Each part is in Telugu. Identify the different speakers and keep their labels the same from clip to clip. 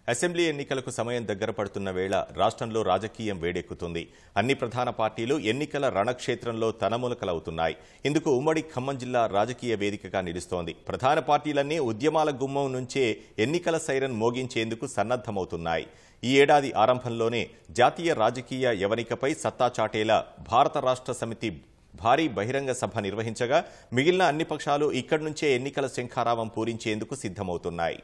Speaker 1: అసెంబ్లీ ఎన్నికలకు సమయం దగ్గర పడుతున్న వేళ రాష్ట్రంలో రాజకీయం వేడెక్కుతుంది అన్ని ప్రధాన పార్టీలు ఎన్నికల రణక్షేత్రంలో తనములకలవుతున్నాయి ఇందుకు ఉమ్మడి ఖమ్మం జిల్లా రాజకీయ వేదికగా నిలుస్తోంది ప్రధాన పార్టీలన్నీ ఉద్యమాల గుమ్మం నుంచే ఎన్నికల సైరన్ మోగించేందుకు సన్నద్దమవుతున్నాయి ఈ ఏడాది ఆరంభంలోనే జాతీయ రాజకీయ యవనికపై సత్తా చాటేలా భారత రాష్ట్ర సమితి భారీ బహిరంగ సభ నిర్వహించగా మిగిలిన అన్ని పక్షాలు ఇక్కడి నుంచే ఎన్నికల శంఖారావం పూరించేందుకు సిద్ధమవుతున్నాయి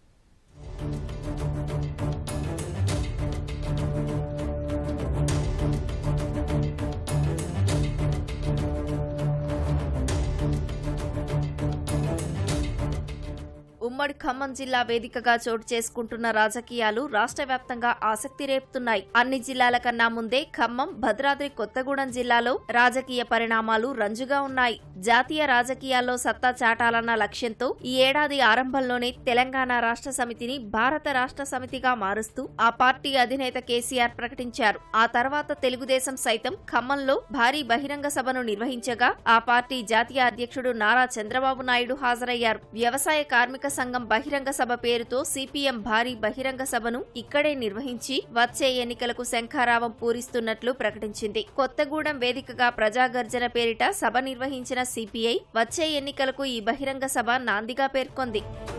Speaker 2: ఉమ్మడి ఖమ్మం జిల్లా వేదికగా చోటు చేసుకుంటున్న రాజకీయాలు రాష్ట్ర వ్యాప్తంగా ఆసక్తి రేపుతున్నాయి అన్ని జిల్లాల కన్నా ముందే ఖమ్మం భద్రాద్రి కొత్తగూడెం జిల్లాలో రాజకీయ పరిణామాలు రంజుగా ఉన్నాయి జాతీయ రాజకీయాల్లో సత్తా చాటాలన్న లక్ష్యంతో ఈ ఏడాది ఆరంభంలోనే తెలంగాణ రాష్ట్ర సమితిని భారత రాష్ట్ర సమితిగా మారుస్తూ ఆ పార్టీ అధినేత కేసీఆర్ ప్రకటించారు ఆ తర్వాత తెలుగుదేశం సైతం ఖమ్మంలో భారీ బహిరంగ సభను నిర్వహించగా ఆ పార్టీ జాతీయ అధ్యక్షుడు నారా చంద్రబాబు నాయుడు హాజరయ్యారు వ్యవసాయ కార్మిక సంఘం బహిరంగ సభ పేరుతో సిపిఎం భారీ బహిరంగ సభను ఇక్కడే నిర్వహించి వచ్చే ఎన్నికలకు శంఖారావం పూరిస్తున్నట్లు ప్రకటించింది కొత్తగూడెం వేదికగా ప్రజాగర్జన పేరిట సభ నిర్వహించిన సిపిఐ వచ్చే ఎన్నికలకు ఈ బహిరంగ సభ నాందిగా పేర్కొంది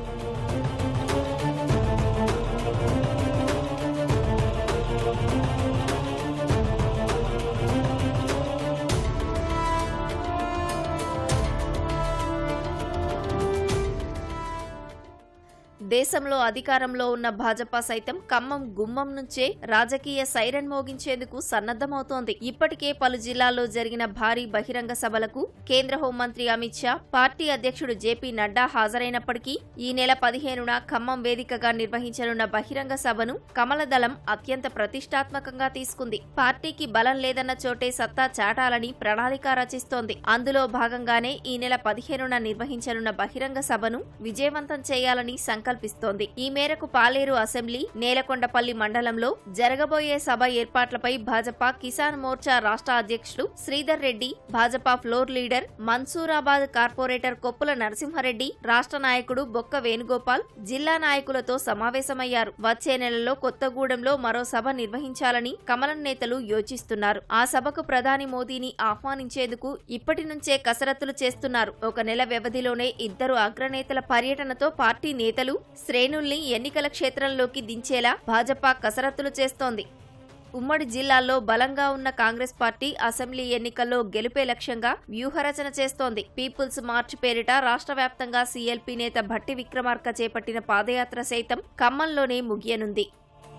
Speaker 2: దేశంలో అధికారంలో ఉన్న భాజపా సైతం ఖమ్మం గుమ్మం నుంచే రాజకీయ సైరన్ మోగించేందుకు సన్నద్దమవుతోంది ఇప్పటికే పలు జిల్లాల్లో జరిగిన భారీ బహిరంగ సభలకు కేంద్ర హోంమంత్రి అమిత్ షా పార్టీ అధ్యక్షుడు జేపీ నడ్డా హాజరైనప్పటికీ ఈ నెల పదిహేనున ఖమ్మం వేదికగా నిర్వహించనున్న బహిరంగ సభను కమలదళం అత్యంత ప్రతిష్టాత్మకంగా తీసుకుంది పార్టీకి బలం లేదన్న చోటే సత్తా చాటాలని ప్రణాళిక రచిస్తోంది అందులో భాగంగానే ఈ నెల పదిహేనున నిర్వహించనున్న బహిరంగ సభను విజయవంతం చేయాలని సంకల్పిస్తోంది ఈ మేరకు పాలేరు అసెంబ్లీ నేలకొండపల్లి మండలంలో జరగబోయే సభ ఏర్పాట్లపై భాజపా కిసాన్ మోర్చా రాష్ట్ర అధ్యక్షుడు Sridhar Reddy Bhajapa floor leader Mansoorabad corporator Koppula Narasimha Reddy రాష్ట్ర నాయకుడు బొక్క వేణుగోపాల్ జిల్లా నాయకులతో సమావేశమయ్యారు వచ్చే నెలలో కొత్తగూడెంలో మరో సభ నిర్వహించాలని కమలం నేతలు యోచిస్తున్నారు ఆ సభకు ప్రధాని మోదీని ఆహ్వానించేందుకు ఇప్పటి నుంచే కసరత్తులు చేస్తున్నారు ఒక నెల వ్యవధిలోనే ఇద్దరు అగ్రనేతల పర్యటనతో పార్టీ నేతలు శ్రేణుల్ని ఎన్నికల క్షేత్రంలోకి దించేలా భాజపా కసరత్తులు చేస్తోంది ఉమ్మడి జిల్లాల్లో బలంగా ఉన్న కాంగ్రెస్ పార్టీ అసెంబ్లీ ఎన్నికల్లో గెలుపే లక్ష్యంగా వ్యూహరచన చేస్తోంది పీపుల్స్ మార్చ్ పేరిట రాష్ట్ర వ్యాప్తంగా సీఎల్పీ నేత భట్టి విక్రమార్క చేపట్టిన పాదయాత్ర సైతం ఖమ్మంలోనే ముగియనుంది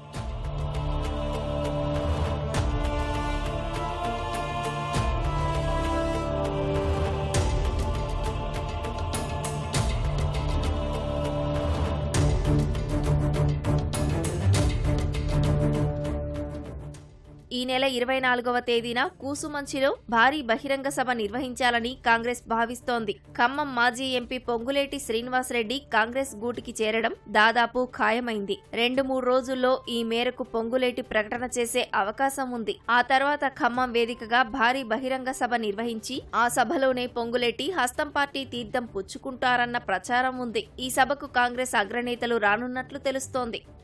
Speaker 2: ఈ నెల ఇరవై నాలుగవ తేదీన కూసుమంచిలో భారీ బహిరంగ సభ నిర్వహించాలని కాంగ్రెస్ భావిస్తోంది ఖమ్మం మాజీ ఎంపీ పొంగులేటి శ్రీనివాసరెడ్డి కాంగ్రెస్ గూటికి చేరడం దాదాపు ఖాయమైంది రెండు మూడు రోజుల్లో ఈ మేరకు పొంగులేటి ప్రకటన చేసే అవకాశం ఉంది ఆ తర్వాత ఖమ్మం వేదికగా భారీ బహిరంగ సభ నిర్వహించి ఆ సభలోనే పొంగులేటి హస్తం పార్టీ తీర్థం పుచ్చుకుంటారన్న ప్రచారం ఉంది ఈ సభకు కాంగ్రెస్ అగ్రనేతలు రానున్నట్లు తెలుస్తోంది